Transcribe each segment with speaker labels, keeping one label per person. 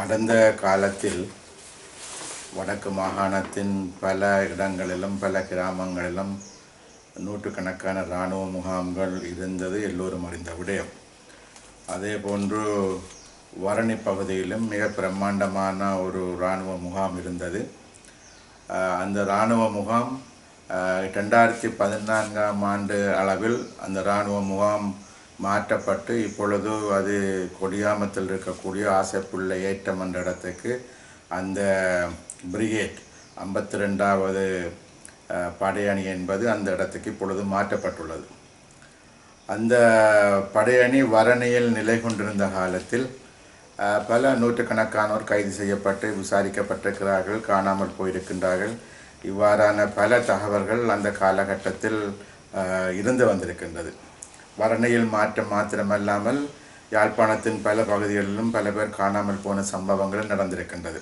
Speaker 1: கடந்த காலத்தில் வடக்கு மாகாணத்தின் பல இடங்களிலும் பல கிராமங்களிலும் நூற்றுக்கணக்கான இராணுவ முகாம்கள் இருந்தது எல்லோரும் அறிந்த விடயம் அதே போன்று வரணி பகுதியிலும் மிக பிரம்மாண்டமான ஒரு இராணுவ முகாம் இருந்தது ஆஹ் அந்த இராணுவ முகாம் ஆஹ் ரெண்டாயிரத்தி பதினான்காம் ஆண்டு அளவில் அந்த இராணுவ முகாம் மாற்றப்பட்டு இப்பொழுது அது கொடியாமத்தில் இருக்கக்கூடிய ஆசைப்புள்ள ஏற்றம் என்ற இடத்துக்கு அந்த பிரிகேட் ஐம்பத்தி ரெண்டாவது படையணி என்பது அந்த இடத்துக்கு இப்பொழுது மாற்றப்பட்டுள்ளது அந்த படையணி வரணியில் நிலை கொண்டிருந்த காலத்தில் அஹ், பல நூற்றுக்கணக்கானோர் கைது செய்யப்பட்டு விசாரிக்கப்பட்டிருக்கிறார்கள் காணாமல் போயிருக்கின்றார்கள் இவ்வாறான பல தகவல்கள் அந்த காலகட்டத்தில் அஹ், இருந்து வந்திருக்கின்றது வரணியில் மாற்றம் மாத்திரமல்லாமல் யாழ்ப்பாணத்தின் பல பகுதிகளிலும் பல பேர் காணாமல் போன சம்பவங்கள் நடந்திருக்கின்றது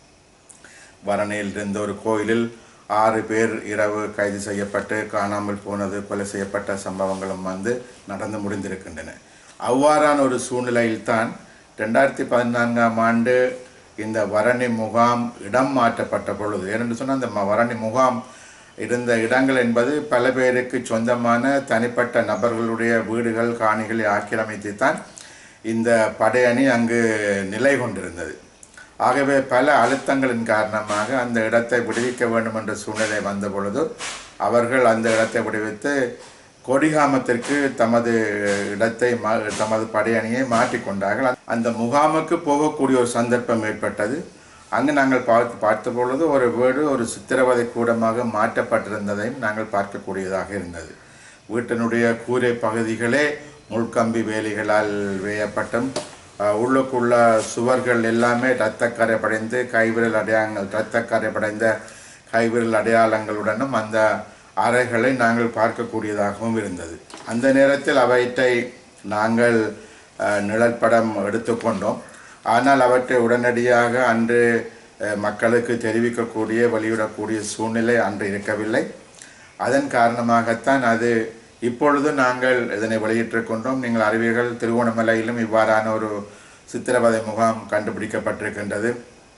Speaker 1: வரணையில் இருந்த ஒரு கோயிலில் ஆறு பேர் இரவு கைது செய்யப்பட்டு காணாமல் போனது கொலை செய்யப்பட்ட சம்பவங்களும் வந்து நடந்து முடிந்திருக்கின்றன அவ்வாறான ஒரு சூழ்நிலையில்தான் ரெண்டாயிரத்தி பதினான்காம் ஆண்டு இந்த வரணி முகாம் இடம் மாற்றப்பட்ட பொழுது ஏனென்று சொன்னால் அந்த ம- வரணி முகாம் இருந்த இடங்கள் என்பது பல பேருக்கு சொந்தமான தனிப்பட்ட நபர்களுடைய வீடுகள் காணிகளை ஆக்கிரமித்து தான் இந்த படையணி அங்கு நிலை கொண்டிருந்தது ஆகவே பல அழுத்தங்களின் காரணமாக அந்த இடத்தை விடுவிக்க வேண்டும் என்ற சூழ்நிலை வந்த பொழுது அவர்கள் அந்த இடத்தை விடுவித்து கொடிகாமத்திற்கு தமது இடத்தை மா தமது படையணியை மாற்றிக்கொண்டார்கள் அந்த முகாமுக்கு போகக்கூடிய ஒரு சந்தர்ப்பம் ஏற்பட்டது அங்கு நாங்கள் பார்த்து பார்த்த பொழுது ஒரு வீடு ஒரு சித்திரவதை கூடமாக மாற்றப்பட்டிருந்ததையும் நாங்கள் பார்க்கக்கூடியதாக இருந்தது வீட்டினுடைய கூரை பகுதிகளே முள்கம்பி வேலிகளால் வேயப்பட்டும் அஹ், உள்ளுக்குள்ள சுவர்கள் எல்லாமே இரத்தக்கரை படைந்து கைவிரல் அடையாளங்கள் இரத்தக்கரை படைந்த கைவிரல் அடையாளங்களுடனும் அந்த அறைகளை நாங்கள் பார்க்கக்கூடியதாகவும் இருந்தது அந்த நேரத்தில் அவற்றை நாங்கள் அஹ், நிழற்படம் எடுத்துக்கொண்டோம் ஆனால் அவற்றை உடனடியாக அன்று அஹ், மக்களுக்கு தெரிவிக்கக்கூடிய வெளியிடக்கூடிய சூழ்நிலை அன்று இருக்கவில்லை அதன் காரணமாகத்தான் அது இப்பொழுது நாங்கள் இதனை வெளியிட்டுக் கொண்டோம் நீங்கள் அறிவீர்கள் திருவோணமலையிலும் இவ்வாறான ஒரு சித்திரவதை முகாம் கண்டுபிடிக்கப்பட்டிருக்கின்றது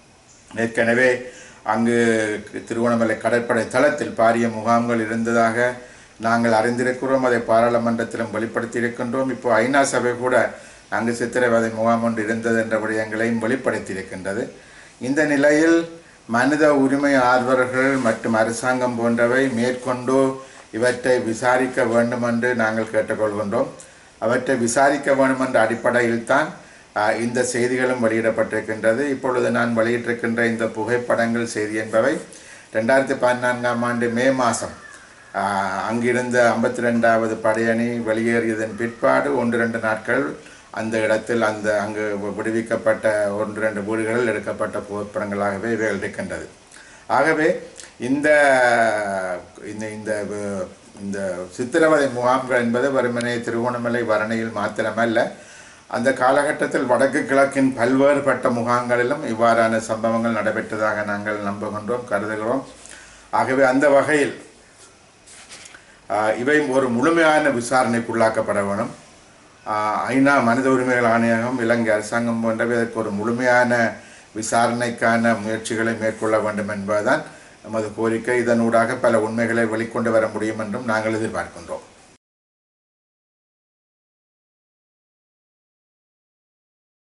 Speaker 1: ஏற்கனவே அங்கு திருவோணமலை கடற்படை தளத்தில் பாரிய முகாம்கள் இருந்ததாக நாங்கள் அறிந்திருக்கிறோம் அதை பாராளுமன்றத்திலும் வெளிப்படுத்தி இருக்கின்றோம் இப்போ ஐநா சபை கூட அங்கு சித்திரவதை முகாம் ஒன்று இருந்தது என்ற விடயங்களையும் வெளிப்படுத்தி இருக்கின்றது இந்த நிலையில் மனித உரிமை ஆர்வலர்கள் மற்றும் அரசாங்கம் போன்றவை மேற்கொண்டு இவற்றை விசாரிக்க வேண்டும் என்று நாங்கள் கேட்டுக்கொள்கின்றோம் அவற்றை விசாரிக்க வேண்டும் என்ற அடிப்படையில் தான் ஆஹ், இந்த செய்திகளும் வெளியிடப்பட்டிருக்கின்றது இப்பொழுது நான் வெளியிட்டிருக்கின்ற இந்த புகைப்படங்கள் செய்தி என்பவை ரெண்டாயிரத்தி பதினான்காம் ஆண்டு மே மாதம் அங்கிருந்த ஐம்பத்தி ரெண்டாவது படையணி வெளியேறியதன் பிற்பாடு ஒன்று ரெண்டு நாட்கள் அந்த இடத்தில் அந்த அங்கு விடுவிக்கப்பட்ட ஒன்று ரெண்டு வீடுகளில் எடுக்கப்பட்ட புகைப்படங்களாகவே இவைகள் இருக்கின்றது ஆகவே இந்த இந்த இந்த வ- இந்த சித்திரவதை முகாம்கள் என்பது வெறுமனே திருவோணமலை வரணையில் மாத்திரமல்ல அந்த காலகட்டத்தில் வடக்கு கிழக்கின் பல்வேறுபட்ட முகாம்களிலும் இவ்வாறான சம்பவங்கள் நடைபெற்றதாக நாங்கள் நம்புகின்றோம் கருதுகிறோம் ஆகவே அந்த வகையில் ஆஹ், இவை ஒரு முழுமையான விசாரணைக்குள்ளாக்கப்பட வேணும் ஆஹ், ஐநா மனித உரிமைகள் ஆணையகம் இலங்கை அரசாங்கம் போன்றவை இதற்கு ஒரு முழுமையான விசாரணைக்கான முயற்சிகளை மேற்கொள்ள வேண்டும் என்பதுதான் நமது கோரிக்கை இதனூடாக பல உண்மைகளை வெளிக்கொண்டு வர முடியும் என்றும் நாங்கள் எதிர்பார்க்கின்றோம்